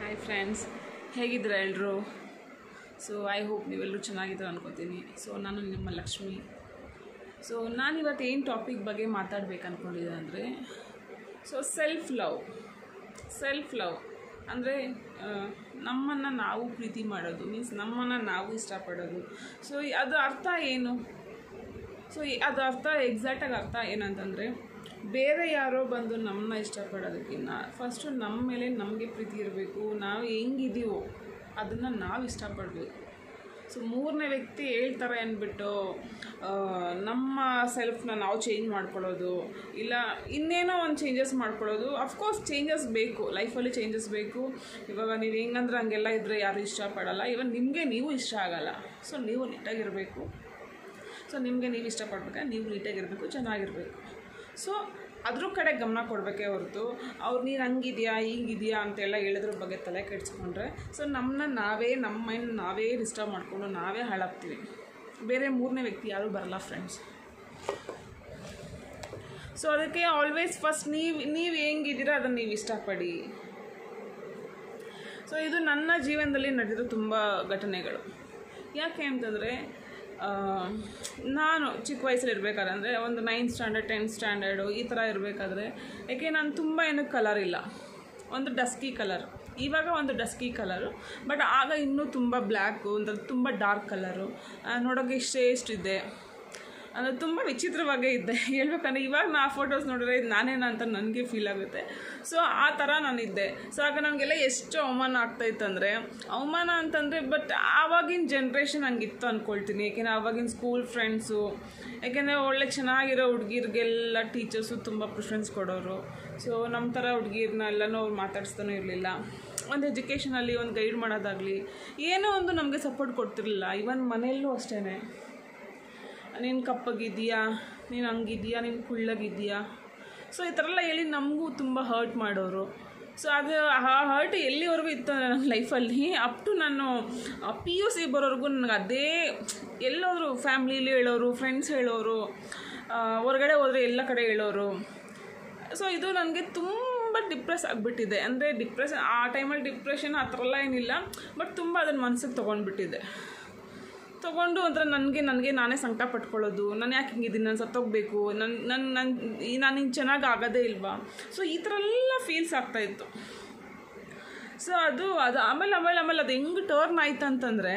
hi friends ಹೇಗಿದ್ದೀರಾ ಎಲ್ಲರೂ so I hope ನೀವೆಲ್ಲರೂ ಚೆನ್ನಾಗಿದ್ದೀರ ಅನ್ಕೋತೀನಿ ಸೊ ನಾನು ನಿಮ್ಮ ಲಕ್ಷ್ಮಿ ಸೊ ನಾನಿವತ್ತು ಏನು ಟಾಪಿಕ್ ಬಗ್ಗೆ ಮಾತಾಡ್ಬೇಕು ಅಂದ್ಕೊಂಡಿದ್ದೆ ಅಂದರೆ so self love self love ಅಂದರೆ ನಮ್ಮನ್ನು ನಾವು ಪ್ರೀತಿ ಮಾಡೋದು ಮೀನ್ಸ್ ನಮ್ಮನ್ನು ನಾವು ಇಷ್ಟಪಡೋದು ಸೊ ಅದು ಅರ್ಥ ಏನು ಸೊ ಅದು ಅರ್ಥ ಎಕ್ಸಾಕ್ಟಾಗಿ ಅರ್ಥ ಏನಂತಂದರೆ ಬೇರೆ ಯಾರೋ ಬಂದು ನಮ್ಮನ್ನ ಇಷ್ಟಪಡೋದಕ್ಕಿಂತ ಫಸ್ಟು ನಮ್ಮ ಮೇಲೆ ನಮಗೆ ಪ್ರೀತಿ ಇರಬೇಕು ನಾವು ಹೆಂಗಿದೀವೋ ಅದನ್ನು ನಾವು ಇಷ್ಟಪಡಬೇಕು ಸೊ ಮೂರನೇ ವ್ಯಕ್ತಿ ಹೇಳ್ತಾರೆ ಅಂದ್ಬಿಟ್ಟು ಆ, ನಮ್ಮ ಸೆಲ್ಫ್ನ ನಾವು ಚೇಂಜ್ ಮಾಡ್ಕೊಳ್ಳೋದು ಇಲ್ಲ ಇನ್ನೇನೋ ಒಂದು ಚೇಂಜಸ್ ಮಾಡ್ಕೊಳ್ಳೋದು ಅಫ್ಕೋರ್ಸ್ ಚೇಂಜಸ್ ಬೇಕು ಲೈಫಲ್ಲಿ ಚೇಂಜಸ್ ಬೇಕು ಇವಾಗ ನೀವು ಹೆಂಗಂದ್ರೆ ಹಂಗೆಲ್ಲ ಇದ್ದರೆ ಯಾರು ಇಷ್ಟಪಡಲ್ಲ ಇವನ್ ನಿಮಗೆ ನೀವು ಇಷ್ಟ ಆಗಲ್ಲ ಸೊ ನೀವು ನೀಟಾಗಿರಬೇಕು ಸೊ ನಿಮಗೆ ನೀವು ಇಷ್ಟಪಡ್ಬೇಕಾದ್ರೆ ನೀವು ನೀಟಾಗಿರಬೇಕು ಚೆನ್ನಾಗಿರಬೇಕು ಸೊ ಅದ್ರ ಕಡೆ ಗಮನ ಕೊಡಬೇಕೇ ಹೊರತು ಅವ್ರು ನೀನು ಹಂಗಿದೆಯಾ ಹಿಂಗಿದೆಯಾ ಅಂತೆಲ್ಲ ಹೇಳಿದ್ರ ಬಗ್ಗೆ ತಲೆ ಕೆಡಿಸ್ಕೊಂಡ್ರೆ ಸೊ ನಮ್ಮನ್ನ ನಾವೇ ನಮ್ಮ ಮೈಂಡ್ ನಾವೇ ಡಿಸ್ಟರ್ಬ್ ಮಾಡಿಕೊಂಡು ನಾವೇ ಹಾಳಾಗ್ತೀವಿ ಬೇರೆ ಮೂರನೇ ವ್ಯಕ್ತಿ ಯಾರೂ ಬರಲ್ಲ ಫ್ರೆಂಡ್ಸ್ ಸೊ ಅದಕ್ಕೆ ಆಲ್ವೇಸ್ ಫಸ್ಟ್ ನೀವು ನೀವು ಹೆಂಗಿದ್ದೀರಾ ಅದನ್ನು ನೀವು ಇಷ್ಟಪಡಿ ಸೊ ಇದು ನನ್ನ ಜೀವನದಲ್ಲಿ ನಡೆದಿರೋ ತುಂಬ ಘಟನೆಗಳು ಯಾಕೆ ಅಂತಂದರೆ ನಾನು ಚಿಕ್ಕ ವಯಸ್ಸಲ್ಲಿ ಇರಬೇಕಾದ್ರೆ ಅಂದರೆ ಒಂದು ನೈನ್ತ್ ಸ್ಟ್ಯಾಂಡರ್ಡ್ ಟೆಂತ್ ಸ್ಟ್ಯಾಂಡರ್ಡು ಈ ಥರ ಇರಬೇಕಾದ್ರೆ ಯಾಕೆ ನಾನು ತುಂಬ ಏನು ಕಲರ್ ಇಲ್ಲ ಒಂದು ಡಸ್ಕಿ ಕಲರ್ ಇವಾಗ ಒಂದು ಡಸ್ಕಿ ಕಲರು ಬಟ್ ಆಗ ಇನ್ನೂ ತುಂಬ ಬ್ಲ್ಯಾಕು ಅಂದರೆ ತುಂಬ ಡಾರ್ಕ್ ಕಲರು ನೋಡೋಕ್ಕೆ ಇಷ್ಟೇ ಇಷ್ಟಿದೆ ಅಂದರೆ ತುಂಬ ವಿಚಿತ್ರವಾಗೇ ಇದ್ದೆ ಹೇಳ್ಬೇಕಂದ್ರೆ ಇವಾಗ ನಾ ಫೋಟೋಸ್ ನೋಡಿದ್ರೆ ಇದು ನಾನೇನ ಅಂತ ನನಗೆ ಫೀಲ್ ಆಗುತ್ತೆ ಸೊ ಆ ಥರ ನಾನಿದ್ದೆ ಸೊ ಆಗ ನನಗೆಲ್ಲ ಎಷ್ಟು ಅವಮಾನ ಆಗ್ತಾಯಿತ್ತು ಅಂದರೆ ಅವಮಾನ ಅಂತಂದರೆ ಬಟ್ ಆವಾಗಿನ ಜನ್ರೇಷನ್ ಹಂಗಿತ್ತು ಅಂದ್ಕೊಳ್ತೀನಿ ಏಕೆಂದರೆ ಆವಾಗಿನ ಸ್ಕೂಲ್ ಫ್ರೆಂಡ್ಸು ಯಾಕೆಂದರೆ ಒಳ್ಳೆ ಚೆನ್ನಾಗಿರೋ ಹುಡುಗಿರಿಗೆಲ್ಲ ಟೀಚರ್ಸು ತುಂಬ ಪ್ರಿಫರೆನ್ಸ್ ಕೊಡೋರು ಸೊ ನಮ್ಮ ಥರ ಹುಡುಗಿರ್ನ ಎಲ್ಲನೂ ಅವ್ರು ಮಾತಾಡಿಸ್ತಾನೂ ಇರಲಿಲ್ಲ ಒಂದು ಎಜುಕೇಷನಲ್ಲಿ ಒಂದು ಗೈಡ್ ಮಾಡೋದಾಗಲಿ ಏನೋ ಒಂದು ನಮಗೆ ಸಪೋರ್ಟ್ ಕೊಡ್ತಿರ್ಲಿಲ್ಲ ಇವನ್ ಮನೆಯಲ್ಲೂ ಅಷ್ಟೇ ನೀನು ಕಪ್ಪಗಿದೆಯಾ ನೀನು ಹಂಗಿದೆಯಾ ನೀನು ಕುಳ್ಳಗಿದೆಯಾ ಸೊ ಈ ಥರ ಎಲ್ಲ ಹೇಳಿ ನಮಗೂ ತುಂಬ ಹರ್ಟ್ ಮಾಡೋರು ಸೊ ಅದು ಆ ಹರ್ಟ್ ಎಲ್ಲಿವರೆಗೂ ಇತ್ತು ಅಂದರೆ ನನ್ನ ಲೈಫಲ್ಲಿ ಅಪ್ ಟು ನಾನು ಪಿ ಯು ಸಿ ಬರೋವರೆಗೂ ನನಗೆ ಅದೇ ಎಲ್ಲೋದ್ರು ಫ್ಯಾಮ್ಲಿಲಿ ಹೇಳೋರು ಫ್ರೆಂಡ್ಸ್ ಹೇಳೋರು ಆ, ಹೊರಗಡೆ ಹೋದರೆ ಎಲ್ಲ ಕಡೆ ಹೇಳೋರು ಸೊ ಇದು ನನಗೆ ತುಂಬ ಡಿಪ್ರೆಸ್ ಆಗಿಬಿಟ್ಟಿದೆ ಅಂದರೆ ಡಿಪ್ರೆಷನ್ ಆ ಟೈಮಲ್ಲಿ ಡಿಪ್ರೆಷನ್ ಆ ಥರ ಎಲ್ಲ ಏನಿಲ್ಲ ಬಟ್ ತುಂಬ ಅದನ್ನು ಮನಸ್ಸಿಗೆ ತೊಗೊಂಡ್ಬಿಟ್ಟಿದೆ ತೊಗೊಂಡು ಒಂಥರ ನನಗೆ ನನಗೆ ನಾನೇ ಸಂಕಟ ಪಟ್ಕೊಳ್ಳೋದು ನಾನು ಯಾಕೆ ಹಿಂಗಿದ್ದೀನಿ ನಾನು ಸತ್ತೋಗ್ಬೇಕು ನನ್ನ ನನ್ನ ನನ್ನ ನಾನು ಹಿಂಗೆ ಚೆನ್ನಾಗಿ ಆಗೋದೇ ಇಲ್ವಾ ಸೊ ಈ ಥರ ಎಲ್ಲ ಫೀಲ್ಸ್ ಆಗ್ತಾಯಿತ್ತು ಸೊ ಅದು ಅದು ಆಮೇಲೆ ಆಮೇಲೆ ಆಮೇಲೆ ಅದು ಹೆಂಗೆ ಟರ್ನ್ ಆಯ್ತು ಅಂತಂದರೆ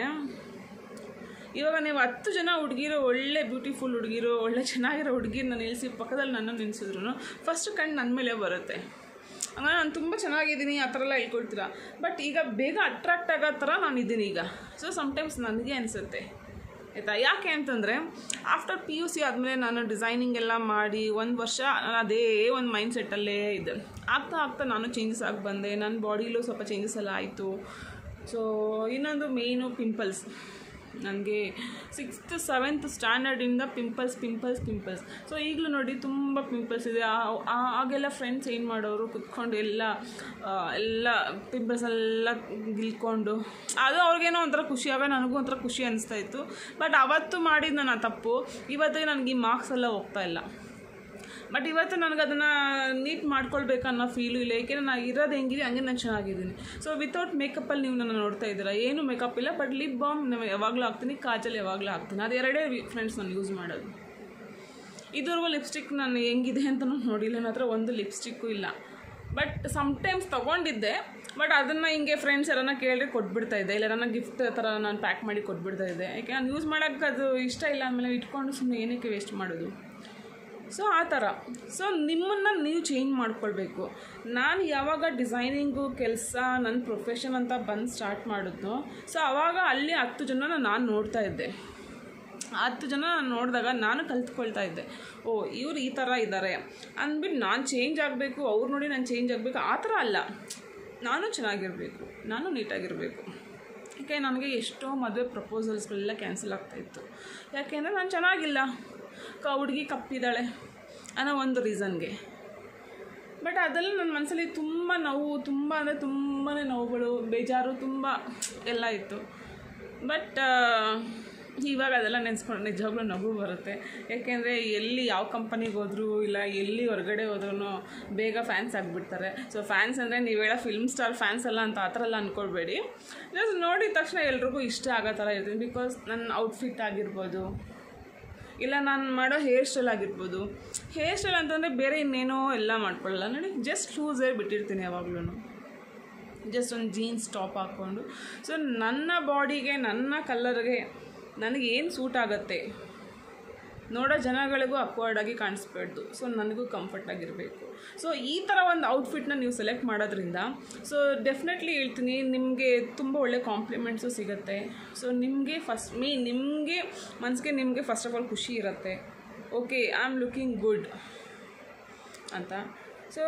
ಇವಾಗ ನೀವು ಹತ್ತು ಜನ ಹುಡುಗಿರು ಒಳ್ಳೆ ಬ್ಯೂಟಿಫುಲ್ ಹುಡುಗಿರು ಒಳ್ಳೆ ಚೆನ್ನಾಗಿರೋ ಹುಡುಗಿರನ್ನ ನಿಲ್ಲಿಸಿ ಪಕ್ಕದಲ್ಲಿ ನನ್ನ ನಿಲ್ಲಿಸಿದ್ರು ಫಸ್ಟ್ ಕಣ್ಣು ನನ್ನ ಮೇಲೆ ಬರುತ್ತೆ ಹಂಗಾಗಿ ನಾನು ತುಂಬ ಚೆನ್ನಾಗಿದ್ದೀನಿ ಆ ಥರ ಎಲ್ಲ ಹೇಳ್ಕೊಳ್ತೀರಾ ಬಟ್ ಈಗ ಬೇಗ ಅಟ್ರಾಕ್ಟ್ ಆಗೋ ಥರ ನಾನು ಇದ್ದೀನಿ ಈಗ ಸೊ ಸಮ್ಟೈಮ್ಸ್ ನನಗೆ ಅನಿಸುತ್ತೆ ಆಯಿತಾ ಯಾಕೆ ಅಂತಂದರೆ ಆಫ್ಟರ್ ಪಿ ಯು ಸಿ ಆದಮೇಲೆ ನಾನು ಡಿಸೈನಿಂಗ್ ಎಲ್ಲ ಮಾಡಿ ಒಂದು ವರ್ಷ ನಾನು ಅದೇ ಒಂದು ಮೈಂಡ್ ಸೆಟ್ಟಲ್ಲೇ ಇದ್ದೆ ಆಗ್ತಾ ಆಗ್ತಾ ನಾನು ಚೇಂಜಸ್ ಆಗಿ ಬಂದೆ ನನ್ನ ಬಾಡಿಲೂ ಸ್ವಲ್ಪ ಚೇಂಜಸ್ ಎಲ್ಲ ಆಯಿತು ಸೊ ಇನ್ನೊಂದು ಮೇಯ್ನು ಪಿಂಪಲ್ಸ್ ನನಗೆ ಸಿಕ್ಸ್ತ್ ಸೆವೆಂತ್ ಸ್ಟ್ಯಾಂಡರ್ಡಿಂದ ಪಿಂಪಲ್ಸ್ ಪಿಂಪಲ್ಸ್ ಪಿಂಪಲ್ಸ್ ಸೊ ಈಗಲೂ ನೋಡಿ ತುಂಬ ಪಿಂಪಲ್ಸ್ ಇದೆ ಆ- ಆ- ಆಗೆಲ್ಲ ಫ್ರೆಂಡ್ಸ್ ಏನು ಮಾಡೋರು ಕುತ್ಕೊಂಡು ಎಲ್ಲ ಆ, ಎಲ್ಲ ಪಿಂಪಲ್ಸ್ ಎಲ್ಲ ಗಿಲ್ಕೊಂಡು ಅದು ಅವ್ರಿಗೇನೋ ಒಂಥರ ಖುಷಿ ಆಗ ನನಗೂ ಒಂಥರ ಖುಷಿ ಅನಿಸ್ತಾ ಇತ್ತು ಬಟ್ ಅವತ್ತು ಮಾಡಿದ ನನ್ನ ತಪ್ಪು ಇವತ್ತಿಗೆ ನನಗೆ ಈ ಮಾರ್ಕ್ಸ್ ಎಲ್ಲ ಹೋಗ್ತಾ ಇಲ್ಲ ಬಟ್ ಇವತ್ತು ನನಗೆ ಅದನ್ನು ನೀಟ್ ಮಾಡ್ಕೊಳ್ಬೇಕನ್ನೋ ಫೀಲು ಇಲ್ಲ ಏಕೆಂದರೆ ನಾನು ಇರೋದು ಹೆಂಗಿದೆ ಹಂಗೆ ನಾನು ಚೆನ್ನಾಗಿದ್ದೀನಿ ಸೊ ವಿತೌಟ್ ಮೇಕಪ್ಪಲ್ಲಿ ನೀವು ನನ್ನ ನೋಡ್ತಾ ಇದ್ದೀರಾ ಏನು ಮೇಕಪ್ ಇಲ್ಲ ಬಟ್ ಲಿಪ್ ಬಾಮ್ ನಾನು ಯಾವಾಗಲೂ ಹಾಕ್ತೀನಿ ಕಾಜಲ್ ಯಾವಾಗಲೂ ಹಾಕ್ತೀನಿ ಅದು ಎರಡೇ ಫ್ರೆಂಡ್ಸ್ ನಾನು ಯೂಸ್ ಮಾಡೋದು ಇದುವರೆಗೂ ಲಿಪ್ಸ್ಟಿಕ್ ನಾನು ಹೆಂಗಿದೆ ಅಂತ ನೋಡಿಲ್ಲ ನನ್ನ ಹತ್ರ ಒಂದು ಲಿಪ್ಸ್ಟಿಕ್ಕು ಇಲ್ಲ ಬಟ್ ಸಮ್ಟೈಮ್ಸ್ ತೊಗೊಂಡಿದ್ದೆ ಬಟ್ ಅದನ್ನು ಹಿಂಗೆ ಫ್ರೆಂಡ್ಸ್ ಯಾರನ್ನ ಕೇಳಿದ್ರೆ ಕೊಟ್ಬಿಡ್ತಾ ಇದ್ದೆ ಇಲ್ಲ ನನ್ನ ಗಿಫ್ಟ್ ಥರ ನಾನು ಪ್ಯಾಕ್ ಮಾಡಿ ಕೊಟ್ಬಿಡ್ತಾ ಇದ್ದೆ ಯಾಕೆ ನಾನು ಯೂಸ್ ಮಾಡೋಕ್ಕೆ ಅದು ಇಷ್ಟ ಇಲ್ಲ ಆಮೇಲೆ ಇಟ್ಕೊಂಡು ಸುಮ್ಮನೆ ಏನಕ್ಕೆ ವೇಸ್ಟ್ ಮಾಡೋದು ಸೊ ಆ ಥರ ಸೊ ನಿಮ್ಮನ್ನು ನೀವು ಚೇಂಜ್ ಮಾಡ್ಕೊಳ್ಬೇಕು ನಾನು ಯಾವಾಗ ಡಿಸೈನಿಂಗು ಕೆಲಸ ನನ್ನ ಪ್ರೊಫೆಷನ್ ಅಂತ ಬಂದು ಸ್ಟಾರ್ಟ್ ಮಾಡಿದ್ನೋ ಸೊ ಆವಾಗ ಅಲ್ಲಿ ಹತ್ತು ಜನ ನಾನು ನೋಡ್ತಾ ಇದ್ದೆ ಆ ಹತ್ತು ಜನ ನಾನು ನೋಡಿದಾಗ ನಾನು ಕಲ್ತ್ಕೊಳ್ತಾ ಇದ್ದೆ ಓ ಇವ್ರು ಈ ಥರ ಇದ್ದಾರೆ ಅಂದ್ಬಿಟ್ಟು ನಾನು ಚೇಂಜ್ ಆಗಬೇಕು ಅವ್ರು ನೋಡಿ ನಾನು ಚೇಂಜ್ ಆಗಬೇಕು ಆ ಥರ ಅಲ್ಲ ನಾನು ಚೆನ್ನಾಗಿರಬೇಕು ನಾನು ನೀಟಾಗಿರಬೇಕು ಯಾಕೆ ನನಗೆ ಎಷ್ಟೋ ಮದುವೆ ಪ್ರಪೋಸಲ್ಸ್ಗಳೆಲ್ಲ ಕ್ಯಾನ್ಸಲ್ ಆಗ್ತಾಯಿತ್ತು ಯಾಕೆಂದರೆ ನಾನು ಚೆನ್ನಾಗಿಲ್ಲ ಕ ಹುಡುಗಿ ಕಪ್ಪಿದ್ದಾಳೆ ಅನ್ನೋ ಒಂದು ರೀಸನ್ಗೆ ಬಟ್ ಅದೆಲ್ಲ ನನ್ನ ಮನಸ್ಸಲ್ಲಿ ತುಂಬ ನೋವು ತುಂಬ ಅಂದರೆ ತುಂಬಾ ನೋವುಗಳು ಬೇಜಾರು ತುಂಬ ಎಲ್ಲ ಇತ್ತು ಬಟ್ ಇವಾಗ ಅದೆಲ್ಲ ನೆನೆಸ್ಕೊಂಡು ನಿಜವಾಗ್ಲೂ ನಗು ಬರುತ್ತೆ ಯಾಕೆಂದರೆ ಎಲ್ಲಿ ಯಾವ ಕಂಪನಿಗೆ ಹೋದ್ರು ಇಲ್ಲ ಎಲ್ಲಿ ಹೊರಗಡೆ ಹೋದ್ರೂ ಬೇಗ ಫ್ಯಾನ್ಸ್ ಆಗಿಬಿಡ್ತಾರೆ ಸೊ ಫ್ಯಾನ್ಸ್ ಅಂದರೆ ನೀವು ಹೇಳೋ ಫಿಲ್ಮ್ ಸ್ಟಾರ್ ಫ್ಯಾನ್ಸ್ ಅಲ್ಲ ಅಂತ ಆ ಥರ ಎಲ್ಲ ಅಂದ್ಕೊಳ್ಬೇಡಿ ಜಸ್ಟ್ ನೋಡಿದ ತಕ್ಷಣ ಎಲ್ರಿಗೂ ಇಷ್ಟ ಆಗೋ ಥರ ಇರ್ತೀನಿ ಬಿಕಾಸ್ ನನ್ನ ಔಟ್ಫಿಟ್ ಆಗಿರ್ಬೋದು ಇಲ್ಲ ನಾನು ಮಾಡೋ ಹೇರ್ ಸ್ಟೈಲ್ ಆಗಿರ್ಬೋದು ಹೇರ್ ಸ್ಟೈಲ್ ಅಂತಂದರೆ ಬೇರೆ ಇನ್ನೇನೋ ಎಲ್ಲ ಮಾಡ್ಕೊಳ್ಳಲ್ಲ ನೋಡಿ ಜಸ್ಟ್ ಲೂಸೇ ಬಿಟ್ಟಿರ್ತೀನಿ ಯಾವಾಗ್ಲೂ ಜಸ್ಟ್ ಒಂದು ಜೀನ್ಸ್ ಟಾಪ್ ಹಾಕ್ಕೊಂಡು ಸೊ ನನ್ನ ಬಾಡಿಗೆ ನನ್ನ ಕಲರ್ಗೆ ನನಗೆ ಏನು ಸೂಟ್ ಆಗುತ್ತೆ ನೋಡೋ ಜನಗಳಿಗೂ ಅಕ್ವರ್ಡಾಗಿ ಕಾಣಿಸ್ಬಾರ್ದು ಸೊ ನನಗೂ ಕಂಫರ್ಟಾಗಿರಬೇಕು ಸೊ ಈ ಥರ ಒಂದು ಔಟ್ಫಿಟ್ನ ನೀವು ಸೆಲೆಕ್ಟ್ ಮಾಡೋದ್ರಿಂದ ಸೊ ಡೆಫಿನೆಟ್ಲಿ ಹೇಳ್ತೀನಿ ನಿಮಗೆ ತುಂಬ ಒಳ್ಳೆ ಕಾಂಪ್ಲಿಮೆಂಟ್ಸು ಸಿಗುತ್ತೆ ಸೊ ನಿಮಗೆ ಫಸ್ಟ್ ಮೀ ನಿಮಗೆ ಮನಸ್ಸಿಗೆ ನಿಮಗೆ ಫಸ್ಟ್ ಆಫ್ ಆಲ್ ಖುಷಿ ಇರುತ್ತೆ okay I am looking good ಅಂತ ಸೊ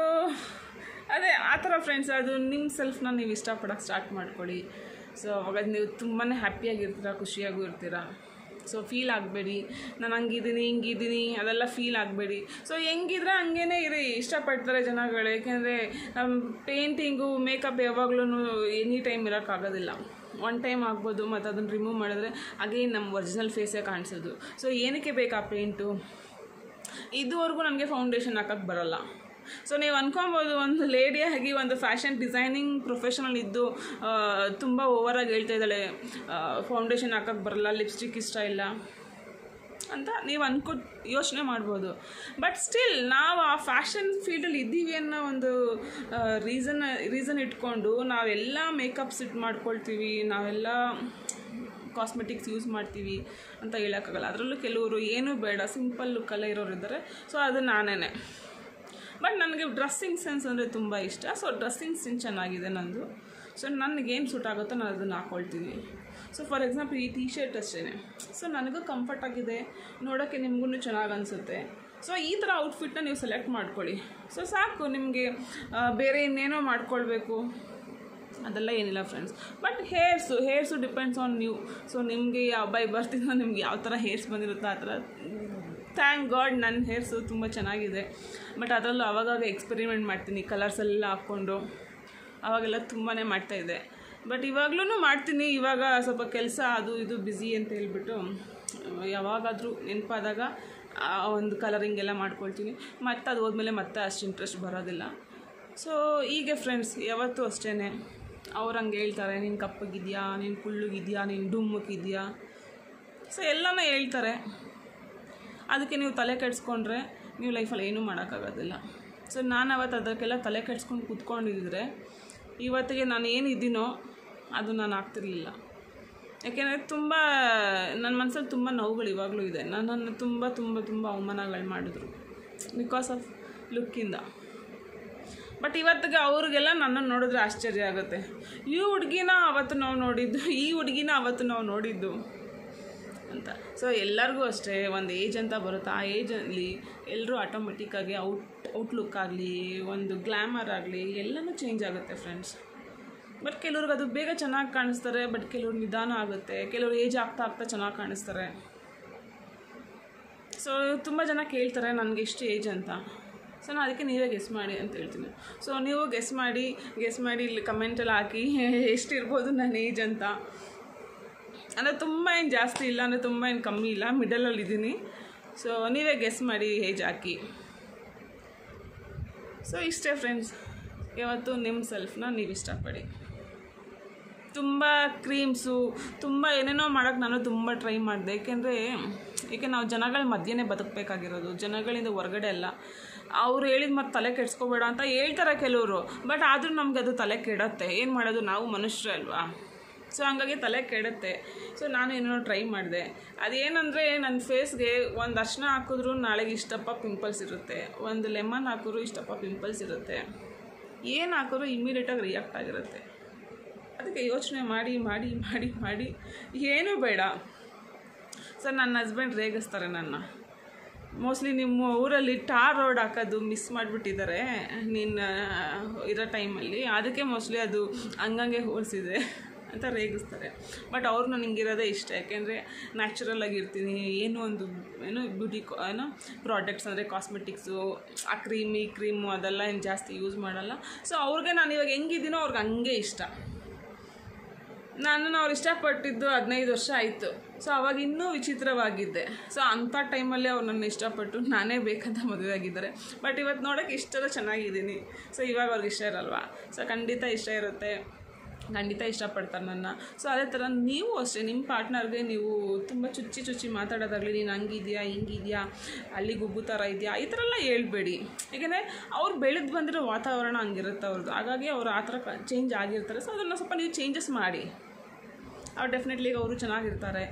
ಅದೇ ಆ ಥರ ಫ್ರೆಂಡ್ಸ್ ಅದು ನಿಮ್ಮ ಸೆಲ್ಫ್ನ ನೀವು ಇಷ್ಟಪಡೋಕ್ಕೆ ಸ್ಟಾರ್ಟ್ ಮಾಡ್ಕೊಳ್ಳಿ ಸೊ ಅವಾಗ ನೀವು ತುಂಬಾ ಹ್ಯಾಪಿಯಾಗಿರ್ತೀರ ಖುಷಿಯಾಗೂ ಇರ್ತೀರ ಸೊ ಫೀಲ್ ಆಗಬೇಡಿ ನಾನು ಹಂಗಿದ್ದೀನಿ ಹಿಂಗಿದ್ದೀನಿ ಅದೆಲ್ಲ ಫೀಲ್ ಆಗಬೇಡಿ ಸೊ ಹೆಂಗಿದ್ರೆ ಹಂಗೇ ಇರಿ ಇಷ್ಟಪಡ್ತಾರೆ ಜನಗಳು ಏಕೆಂದರೆ ಪೇಂಟಿಂಗು ಮೇಕಪ್ ಯಾವಾಗ್ಲೂ ಎನಿ ಟೈಮ್ ಇರೋಕ್ಕಾಗೋದಿಲ್ಲ ಒನ್ ಟೈಮ್ ಆಗ್ಬೋದು ಮತ್ತು ಅದನ್ನು ರಿಮೂವ್ ಮಾಡಿದ್ರೆ ಅಗೇನ್ ನಮ್ಮ ಒರಿಜಿನಲ್ ಫೇಸೇ ಕಾಣಿಸೋದು ಸೊ ಏನಕ್ಕೆ ಬೇಕಾ ಪೇಂಟು ಇದುವರೆಗೂ ನನಗೆ ಫೌಂಡೇಶನ್ ಹಾಕಕ್ಕೆ ಬರಲ್ಲ ಸೊ ನೀವು ಅನ್ಕೊಬೋದು ಒಂದು ಲೇಡಿಯಾಗಿ ಒಂದು ಫ್ಯಾಷನ್ ಡಿಸೈನಿಂಗ್ ಪ್ರೊಫೆಷನಲ್ ಇದ್ದು ತುಂಬ ಓವರಾಗಿ ಹೇಳ್ತಾ ಇದ್ದಾಳೆ ಫೌಂಡೇಶನ್ ಹಾಕಕ್ಕೆ ಬರಲ್ಲ ಲಿಪ್ಸ್ಟಿಕ್ ಇಷ್ಟ ಇಲ್ಲ ಅಂತ ನೀವು ಅನ್ಕೊ ಯೋಚನೆ ಮಾಡ್ಬೋದು ಬಟ್ ಸ್ಟಿಲ್ ನಾವು ಆ ಫ್ಯಾಷನ್ ಫೀಲ್ಡಲ್ಲಿ ಇದ್ದೀವಿ ಅನ್ನೋ ಒಂದು ರೀಸನ್ ರೀಸನ್ ಇಟ್ಕೊಂಡು ನಾವೆಲ್ಲ ಮೇಕಪ್ಸ್ ಇಟ್ಟು ಮಾಡ್ಕೊಳ್ತೀವಿ ನಾವೆಲ್ಲ ಕಾಸ್ಮೆಟಿಕ್ಸ್ ಯೂಸ್ ಮಾಡ್ತೀವಿ ಅಂತ ಹೇಳೋಕ್ಕಾಗಲ್ಲ ಅದರಲ್ಲೂ ಕೆಲವರು ಏನೂ ಬೇಡ ಸಿಂಪಲ್ ಲುಕ್ಕಲ್ಲೇ ಇರೋರು ಇದ್ದಾರೆ ಸೊ ಅದು ನಾನೇ ಬಟ್ ನನಗೆ ಡ್ರೆಸ್ಸಿಂಗ್ ಸೆನ್ಸ್ ಅಂದರೆ ತುಂಬ ಇಷ್ಟ ಸೊ ಡ್ರೆಸ್ಸಿಂಗ್ ಸೆನ್ಸ್ ಚೆನ್ನಾಗಿದೆ ನಂದು ಸೊ ನನಗೇನು ಸೂಟ್ ಆಗುತ್ತೋ ನಾನು ಅದನ್ನು ಹಾಕ್ಕೊಳ್ತೀನಿ ಸೊ ಫಾರ್ ಎಕ್ಸಾಂಪಲ್ ಈ ಟೀ ಶರ್ಟ್ ಅಷ್ಟೇ ಸೊ ನನಗೂ ಕಂಫರ್ಟ್ ಆಗಿದೆ ನೋಡೋಕ್ಕೆ ನಿಮಗೂ ಚೆನ್ನಾಗಿ ಅನಿಸುತ್ತೆ ಸೊ ಈ ಥರ ಔಟ್ಫಿಟ್ನ ನೀವು ಸೆಲೆಕ್ಟ್ ಮಾಡ್ಕೊಳ್ಳಿ ಸೊ ಸಾಕು ನಿಮಗೆ ಬೇರೆ ಇನ್ನೇನೋ ಮಾಡ್ಕೊಳ್ಬೇಕು ಅದೆಲ್ಲ ಏನಿಲ್ಲ friends but hairs hairs depends on new so ನಿಮಗೆ ಯಾವ ಬೈ ಬರ್ತಿದ್ದೋ ನಿಮ್ಗೆ ಯಾವ ಥರ ಹೇರ್ಸ್ ಬಂದಿರುತ್ತೋ ಆ ಥರ ಥ್ಯಾಂಕ್ ಗಾಡ್ ನನ್ನ ಹೇರ್ಸು ತುಂಬ ಚೆನ್ನಾಗಿದೆ ಬಟ್ ಅದರಲ್ಲೂ ಅವಾಗಾಗ ಎಕ್ಸ್ಪೆರಿಮೆಂಟ್ ಮಾಡ್ತೀನಿ ಕಲರ್ಸ್ ಎಲ್ಲ ಹಾಕ್ಕೊಂಡು ಅವಾಗೆಲ್ಲ ತುಂಬಾ ಮಾಡ್ತಾಯಿದ್ದೆ ಬಟ್ ಇವಾಗ್ಲೂ ಮಾಡ್ತೀನಿ ಇವಾಗ ಸ್ವಲ್ಪ ಕೆಲಸ ಅದು ಇದು ಬ್ಯುಸಿ ಅಂತ ಹೇಳ್ಬಿಟ್ಟು ಯಾವಾಗಾದರೂ ನೆನಪಾದಾಗ ಆ ಒಂದು ಕಲರಿಂಗ್ ಎಲ್ಲ ಮಾಡ್ಕೊಳ್ತೀನಿ ಮತ್ತು ಅದು ಹೋದ್ಮೇಲೆ ಮತ್ತೆ ಅಷ್ಟು ಇಂಟ್ರೆಸ್ಟ್ ಬರೋದಿಲ್ಲ ಸೊ ಹೀಗೆ ಫ್ರೆಂಡ್ಸ್ ಯಾವತ್ತೂ ಅಷ್ಟೇ ಅವ್ರು ಹಂಗೆ ಹೇಳ್ತಾರೆ ನೀನು ಕಪ್ಪಗಿದೆಯಾ ನೀನು ಕುಳ್ಳುಗಿದೆಯಾ ನೀನು ಡುಮ್ಮಕ್ಕಿದೆಯಾ ಸೊ ಎಲ್ಲನೂ ಹೇಳ್ತಾರೆ ಅದಕ್ಕೆ ನೀವು ತಲೆ ಕೆಡಿಸ್ಕೊಂಡ್ರೆ ನೀವು ಲೈಫಲ್ಲಿ ಏನೂ ಮಾಡೋಕ್ಕಾಗೋದಿಲ್ಲ ಸೊ ನಾನು ಅವತ್ತು ಅದಕ್ಕೆಲ್ಲ ತಲೆ ಕೆಡ್ಸ್ಕೊಂಡು ಕೂತ್ಕೊಂಡಿದ್ದರೆ ಇವತ್ತಿಗೆ ನಾನು ಏನಿದ್ದೀನೋ ಅದು ನಾನು ಆಗ್ತಿರ್ಲಿಲ್ಲ ಯಾಕೆಂದರೆ ತುಂಬ ನನ್ನ ಮನಸ್ಸಲ್ಲಿ ತುಂಬ ನೋವುಗಳು ಇವಾಗಲೂ ಇದೆ ನನ್ನನ್ನು ತುಂಬ ತುಂಬ ತುಂಬ ಅವಮಾನಗಳು ಮಾಡಿದ್ರು ಬಿಕಾಸ್ ಆಫ್ ಲುಕ್ಕಿಂದ ಬಟ್ ಇವತ್ತಿಗೆ ಅವ್ರಿಗೆಲ್ಲ ನನ್ನನ್ನು ನೋಡಿದ್ರೆ ಆಶ್ಚರ್ಯ ಆಗುತ್ತೆ ಈ ಹುಡುಗಿನ ಅವತ್ತು ನಾವು ನೋಡಿದ್ದು ಈ ಹುಡುಗಿನ ಅವತ್ತು ನಾವು ನೋಡಿದ್ದು ಅಂತ ಸೊ ಎಲ್ಲರಿಗೂ ಅಷ್ಟೇ ಒಂದು ಏಜ್ ಅಂತ ಬರುತ್ತೆ ಆ ಏಜಲ್ಲಿ ಎಲ್ಲರೂ ಆಟೋಮೆಟಿಕ್ಕಾಗಿ ಔಟ್ ಔಟ್ಲುಕ್ ಆಗಲಿ ಒಂದು ಗ್ಲ್ಯಾಮರ್ ಆಗಲಿ ಎಲ್ಲನೂ ಚೇಂಜ್ ಆಗುತ್ತೆ ಫ್ರೆಂಡ್ಸ್ ಬಟ್ ಕೆಲವ್ರಿಗೆ ಅದು ಬೇಗ ಚೆನ್ನಾಗಿ ಕಾಣಿಸ್ತಾರೆ ಬಟ್ ಕೆಲವ್ರು ನಿಧಾನ ಆಗುತ್ತೆ ಕೆಲವ್ರು ಏಜ್ ಆಗ್ತಾ ಆಗ್ತಾ ಚೆನ್ನಾಗಿ ಕಾಣಿಸ್ತಾರೆ ಸೊ ತುಂಬ ಜನ ಕೇಳ್ತಾರೆ ನನಗೆ ಎಷ್ಟು ಏಜ್ ಅಂತ ಸೊ ನಾನು ಅದಕ್ಕೆ ನೀವೇ ಗೆಸ್ ಮಾಡಿ ಅಂತ ಹೇಳ್ತೀನಿ ಸೊ ನೀವು ಗೆಸ್ ಮಾಡಿ ಗೆಸ್ ಮಾಡಿ ಇಲ್ಲಿ ಕಮೆಂಟಲ್ಲಿ ಹಾಕಿ ಎಷ್ಟಿರ್ಬೋದು ನನ್ನ ಏಜ್ ಅಂತ ಅಂದರೆ ತುಂಬ ಏನು ಜಾಸ್ತಿ ಇಲ್ಲ ಅಂದರೆ ತುಂಬ ಏನು ಕಮ್ಮಿ ಇಲ್ಲ ಮಿಡಲಲ್ಲಿ ಇದ್ದೀನಿ ಸೊ ನೀವೇ ಗೆಸ್ ಮಾಡಿ ಏಜ್ ಹಾಕಿ ಸೊ ಇಷ್ಟೇ ಫ್ರೆಂಡ್ಸ್ ಯಾವತ್ತು ನಿಮ್ಮ ಸೆಲ್ಫ್ನ ನೀವು ಇಷ್ಟಪಡಿ ತುಂಬ ಕ್ರೀಮ್ಸು ತುಂಬ ಏನೇನೋ ಮಾಡೋಕ್ಕೆ ನಾನು ತುಂಬ ಟ್ರೈ ಮಾಡಿದೆ ಏಕೆಂದರೆ ಏಕೆ ನಾವು ಜನಗಳ ಮಧ್ಯೆನೇ ಬದುಕಬೇಕಾಗಿರೋದು ಜನಗಳಿಂದ ಹೊರಗಡೆ ಅಲ್ಲ ಅವ್ರು ಹೇಳಿದ ಮತ್ತೆ ತಲೆ ಕೆಡ್ಸ್ಕೋಬೇಡ ಅಂತ ಹೇಳ್ತಾರೆ ಕೆಲವರು ಬಟ್ ಆದರೂ ನಮ್ಗೆ ಅದು ತಲೆ ಕೆಡತ್ತೆ ಏನು ಮಾಡೋದು ನಾವು ಮನುಷ್ಯರೇ ಅಲ್ವಾ ಸೊ ಹಂಗಾಗಿ ತಲೆ ಕೆಡುತ್ತೆ ಸೊ ನಾನು ಏನೋ ಟ್ರೈ ಮಾಡಿದೆ ಅದೇನಂದರೆ ನನ್ನ ಫೇಸ್ಗೆ ಒಂದು ಅರ್ಶಿನ ಹಾಕಿದ್ರು ನಾಳೆಗೆ ಇಷ್ಟಪ್ಪ ಪಿಂಪಲ್ಸ್ ಇರುತ್ತೆ ಒಂದು ಲೆಮನ್ ಹಾಕಿದ್ರು ಇಷ್ಟಪ್ಪ ಪಿಂಪಲ್ಸ್ ಇರುತ್ತೆ ಏನು ಹಾಕಿದ್ರು ಇಮ್ಮಿಡಿಯೇಟಾಗಿ ರಿಯಾಕ್ಟ್ ಆಗಿರುತ್ತೆ ಅದಕ್ಕೆ ಯೋಚನೆ ಮಾಡಿ ಮಾಡಿ ಮಾಡಿ ಮಾಡಿ ಏನೂ ಬೇಡ ಸರ್ ನನ್ನ ಹಸ್ಬೆಂಡ್ ರೇಗಿಸ್ತಾರೆ ನನ್ನ ಮೋಸ್ಟ್ಲಿ ನಿಮ್ಮ ಊರಲ್ಲಿ ಟಾರ್ ರೋಡ್ ಹಾಕೋದು ಮಿಸ್ ಮಾಡಿಬಿಟ್ಟಿದ್ದಾರೆ ನಿನ್ನ ಇರೋ ಟೈಮಲ್ಲಿ ಅದಕ್ಕೆ ಮೋಸ್ಟ್ಲಿ ಅದು ಹಂಗಂಗೆ ಹೋಲಿಸಿದೆ ಅಂತ ರೇಗಿಸ್ತಾರೆ ಬಟ್ ಅವ್ರನ್ನ ನಿಂಗಿರೋದೇ ಇಷ್ಟ ಯಾಕೆಂದರೆ ನ್ಯಾಚುರಲ್ ಆಗಿರ್ತೀನಿ ಏನೋ ಒಂದು ಏನೋ ಬ್ಯೂಟಿ ಏನೋ ಪ್ರಾಡಕ್ಟ್ಸ್ ಅಂದರೆ ಕಾಸ್ಮೆಟಿಕ್ಸು ಆ ಕ್ರೀಮ್ ಈ ಕ್ರೀಮು ಅದೆಲ್ಲ ಏನು ಜಾಸ್ತಿ ಯೂಸ್ ಮಾಡಲ್ಲ ಸೊ ಅವ್ರಿಗೆ ನಾನು ಇವಾಗ ಹೆಂಗಿದ್ದೀನೋ ಅವ್ರಿಗೆ ಹಂಗೆ ಇಷ್ಟ ನನ್ನನ್ನು ಅವ್ರು ಇಷ್ಟಪಟ್ಟಿದ್ದು ಹದಿನೈದು ವರ್ಷ ಆಯಿತು ಸೊ ಅವಾಗ ಇನ್ನೂ ವಿಚಿತ್ರವಾಗಿದ್ದೆ ಸೊ ಅಂಥ ಟೈಮಲ್ಲಿ ಅವ್ರು ನನ್ನ ಇಷ್ಟಪಟ್ಟು ನಾನೇ ಬೇಕಂತ ಮದುವೆ ಆಗಿದ್ದಾರೆ ಬಟ್ ಇವತ್ತು ನೋಡೋಕ್ಕೆ ಇಷ್ಟರ ಚೆನ್ನಾಗಿದ್ದೀನಿ ಸೊ ಇವಾಗ ಅವ್ರಿಗೆ ಇಷ್ಟ ಇರಲ್ವಾ ಸೊ ಖಂಡಿತ ಇಷ್ಟ ಇರುತ್ತೆ ಖಂಡಿತ ಇಷ್ಟಪಡ್ತಾರೆ ನನ್ನ ಸೊ ಅದೇ ಥರ ನೀವು ಅಷ್ಟೇ ನಿಮ್ಮ ಪಾರ್ಟ್ನರ್ಗೆ ನೀವು ತುಂಬ ಚುಚ್ಚಿ ಚುಚ್ಚಿ ಮಾತಾಡೋದಾಗಲಿ ನೀನು ಹಂಗಿದೆಯಾ ಹಿಂಗಿದೆಯಾ ಅಲ್ಲಿ ಗುಬ್ಬು ಥರ ಇದೆಯಾ ಈ ಥರ ಎಲ್ಲ ಹೇಳ್ಬೇಡಿ ಏಕೆಂದರೆ ಅವ್ರು ಬೆಳೆದು ಬಂದಿರೋ ವಾತಾವರಣ ಹಂಗಿರುತ್ತೆ ಅವ್ರದ್ದು ಹಾಗಾಗಿ ಅವ್ರು ಆ ಥರ ಚೇಂಜ್ ಆಗಿರ್ತಾರೆ ಸೊ ಅದನ್ನು ಸ್ವಲ್ಪ ನೀವು ಚೇಂಜಸ್ ಮಾಡಿ ಅವ್ರು ಡೆಫಿನೆಟ್ಲಿ ಅವರು ಚೆನ್ನಾಗಿರ್ತಾರೆ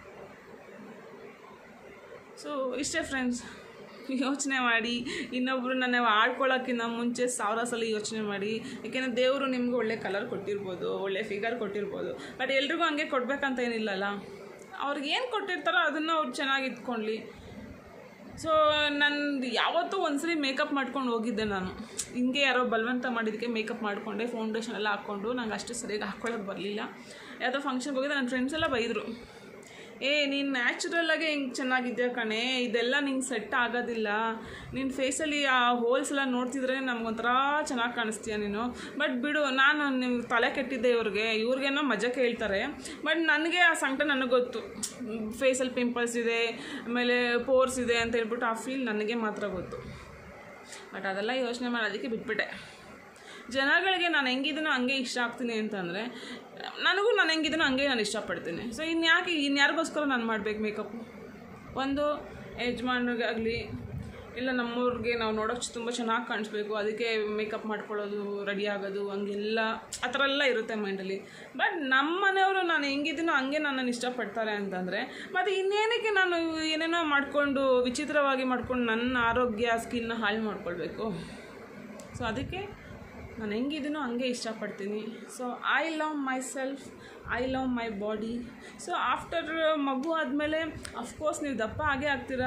ಸೊ ಇಷ್ಟೇ ಫ್ರೆಂಡ್ಸ್ ಯೋಚನೆ ಮಾಡಿ ಇನ್ನೊಬ್ಬರು ನನ್ನ ಆಡ್ಕೊಳ್ಳೋಕ್ಕಿಂತ ಮುಂಚೆ ಸಾವಿರ ಸಲ ಯೋಚನೆ ಮಾಡಿ ಏಕೆಂದರೆ ದೇವರು ನಿಮ್ಗೆ ಒಳ್ಳೆ ಕಲರ್ ಕೊಟ್ಟಿರ್ಬೋದು ಒಳ್ಳೆ ಫಿಗರ್ ಕೊಟ್ಟಿರ್ಬೋದು ಬಟ್ ಎಲ್ರಿಗೂ ಹಂಗೆ ಕೊಡಬೇಕಂತ ಏನಿಲ್ಲಲ್ಲ ಅವ್ರಿಗೆ ಏನು ಕೊಟ್ಟಿರ್ತಾರೋ ಅದನ್ನು ಅವ್ರು ಚೆನ್ನಾಗಿ ಇಟ್ಕೊಳ್ಳಿ ಸೊ ನಾನು ಯಾವತ್ತೂ ಒಂದ್ಸಲಿ ಮೇಕಪ್ ಮಾಡ್ಕೊಂಡು ಹೋಗಿದ್ದೆ ನಾನು ಹಿಂಗೆ ಯಾರೋ ಬಲವಂತ ಮಾಡಿದ್ದಕ್ಕೆ ಮೇಕಪ್ ಮಾಡಿಕೊಂಡೆ ಫೌಂಡೇಶನ್ ಎಲ್ಲ ಹಾಕ್ಕೊಂಡು ನಂಗೆ ಅಷ್ಟು ಸರಿಯಾಗಿ ಹಾಕ್ಕೊಳ್ಳೋಕೆ ಬರಲಿಲ್ಲ ಯಾವುದೋ ಫಂಕ್ಷನ್ಗೆ ಹೋಗಿದ್ದೆ ನನ್ನ ಫ್ರೆಂಡ್ಸ್ ಎಲ್ಲ ಬೈದರು ಏ ನೀನು ನ್ಯಾಚುರಲಾಗೆ ಹಿಂಗೆ ಚೆನ್ನಾಗಿದ್ಯಾ ಕಣೆ ಇದೆಲ್ಲ ನಿಂಗೆ ಸೆಟ್ ಆಗೋದಿಲ್ಲ ನಿನ್ನ ಫೇಸಲ್ಲಿ ಆ ಹೋಲ್ಸ್ ಎಲ್ಲ ನೋಡ್ತಿದ್ರೆ ನಮ್ಗೊಂಥರ ಚೆನ್ನಾಗಿ ಕಾಣಿಸ್ತೀಯ ನೀನು ಬಟ್ ಬಿಡು ನಾನು ನಿಮ್ಗೆ ತಲೆ ಕೆಟ್ಟಿದ್ದೆ ಇವ್ರಿಗೆ ಇವ್ರಿಗೇನೋ ಮಜಕ್ಕೆ ಹೇಳ್ತಾರೆ ಬಟ್ ನನಗೆ ಆ ಸಂಕಟ ನನಗೆ ಗೊತ್ತು ಫೇಸಲ್ಲಿ ಪಿಂಪಲ್ಸ್ ಇದೆ ಆಮೇಲೆ ಪೋರ್ಸ್ ಇದೆ ಅಂತ ಹೇಳ್ಬಿಟ್ಟು ಆ ಫೀಲ್ ನನಗೆ ಮಾತ್ರ ಗೊತ್ತು ಬಟ್ ಅದೆಲ್ಲ ಯೋಚನೆ ಮಾಡೋದಕ್ಕೆ ಬಿಟ್ಬಿಟ್ಟೆ ಜನಗಳಿಗೆ ನಾನು ಹೆಂಗಿದ್ದೀನೋ ಹಂಗೆ ಇಷ್ಟ ಆಗ್ತೀನಿ ಅಂತಂದರೆ ನನಗೂ ನಾನು ಹೆಂಗಿದ್ದೀನೋ ಹಂಗೆ ನಾನು ಇಷ್ಟಪಡ್ತೀನಿ ಸೊ ಇನ್ಯಾಕೆ ಇನ್ಯಾರಿಗೋಸ್ಕರ ನಾನು ಮಾಡಬೇಕು ಮೇಕಪ್ಪು ಒಂದು ಯಜಮಾನ್ರಿಗಾಗಲಿ ಇಲ್ಲ ನಮ್ಮವ್ರಿಗೆ ನಾವು ನೋಡೋಕ್ಕೆ ತುಂಬ ಚೆನ್ನಾಗಿ ಕಾಣಿಸ್ಬೇಕು ಅದಕ್ಕೆ ಮೇಕಪ್ ಮಾಡ್ಕೊಳ್ಳೋದು ರೆಡಿ ಆಗೋದು ಹಂಗೆಲ್ಲ ಆ ಥರ ಎಲ್ಲ ಇರುತ್ತೆ ಮೈಂಡಲ್ಲಿ ಬಟ್ ನಮ್ಮ ಮನೆಯವರು ನಾನು ಹೆಂಗಿದ್ದೀನೋ ಹಂಗೆ ನನ್ನನ್ನು ಇಷ್ಟಪಡ್ತಾರೆ ಅಂತಂದರೆ ಮತ್ತು ಇನ್ನೇನಕ್ಕೆ ನಾನು ಏನೇನೋ ಮಾಡಿಕೊಂಡು ವಿಚಿತ್ರವಾಗಿ ಮಾಡ್ಕೊಂಡು ನನ್ನ ಆರೋಗ್ಯ ಸ್ಕಿನ್ನ ಹಾಳು ಮಾಡ್ಕೊಳ್ಬೇಕು ಸೊ ಅದಕ್ಕೆ ನಾನು ಹೆಂಗಿದ್ದೀನೋ ಹಂಗೆ ಇಷ್ಟಪಡ್ತೀನಿ so I love myself I love my body so after ಮಗು ಆದಮೇಲೆ ಅಫ್ಕೋರ್ಸ್ ನೀವು ದಪ್ಪ ಆಗೇ ಆಗ್ತೀರಾ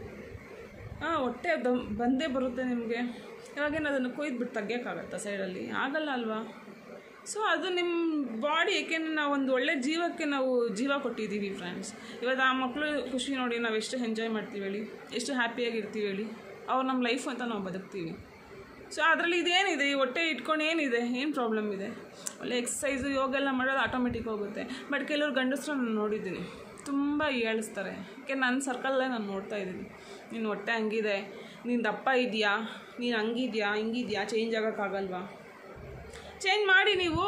ಹಾಂ ಹೊಟ್ಟೆ ದಮ್ ಬಂದೇ ಬರುತ್ತೆ ನಿಮಗೆ ಇವಾಗೇನು ಅದನ್ನು ಕೊಯ್ದುಬಿಟ್ಟು ತೆಗಿಯೋಕ್ಕಾಗತ್ತಾ ಸೈಡಲ್ಲಿ ಆಗಲ್ಲ ಅಲ್ವಾ ಸೊ ಅದು ನಿಮ್ಮ ಬಾಡಿ ಏಕೆಂದರೆ ನಾವು ಒಂದು ಒಳ್ಳೆ ಜೀವಕ್ಕೆ ನಾವು ಜೀವ ಕೊಟ್ಟಿದ್ದೀವಿ ಫ್ರೆಂಡ್ಸ್ ಇವತ್ತು ಆ ಮಕ್ಕಳು ಖುಷಿ ನೋಡಿ ನಾವು ಎಷ್ಟು ಎಂಜಾಯ್ ಮಾಡ್ತೀವಿ ಹೇಳಿ ಎಷ್ಟು ಹ್ಯಾಪಿಯಾಗಿರ್ತೀವಿ ಹೇಳಿ ಅವ್ರು ನಮ್ಮ ಲೈಫ್ ಅಂತ ನಾವು ಬದುಕ್ತೀವಿ ಸೊ ಅದರಲ್ಲಿ ಇದೇನಿದೆ ಈ ಹೊಟ್ಟೆ ಇಟ್ಕೊಂಡು ಏನಿದೆ ಏನು ಪ್ರಾಬ್ಲಮ್ ಇದೆ ಒಳ್ಳೆ ಎಕ್ಸಸೈಸು ಯೋಗ ಎಲ್ಲ ಮಾಡೋದು ಆಟೋಮೆಟಿಕ್ ಹೋಗುತ್ತೆ ಬಟ್ ಕೆಲವ್ರು ಗಂಡಸರು ನಾನು ನೋಡಿದ್ದೀನಿ ತುಂಬ ಏಳಿಸ್ತಾರೆ ಯಾಕೆ ನನ್ನ ಸರ್ಕಲ್ಲೇ ನಾನು ನೋಡ್ತಾ ಇದ್ದೀನಿ ನಿನ್ನ ಹೊಟ್ಟೆ ಹಂಗಿದೆ ನೀನು ದಪ್ಪ ಇದೆಯಾ ನೀನು ಹಂಗಿದ್ಯಾ ಹಿಂಗಿದ್ಯಾ ಚೇಂಜ್ ಆಗೋಕ್ಕಾಗಲ್ವಾ ಚೇಂಜ್ ಮಾಡಿ ನೀವು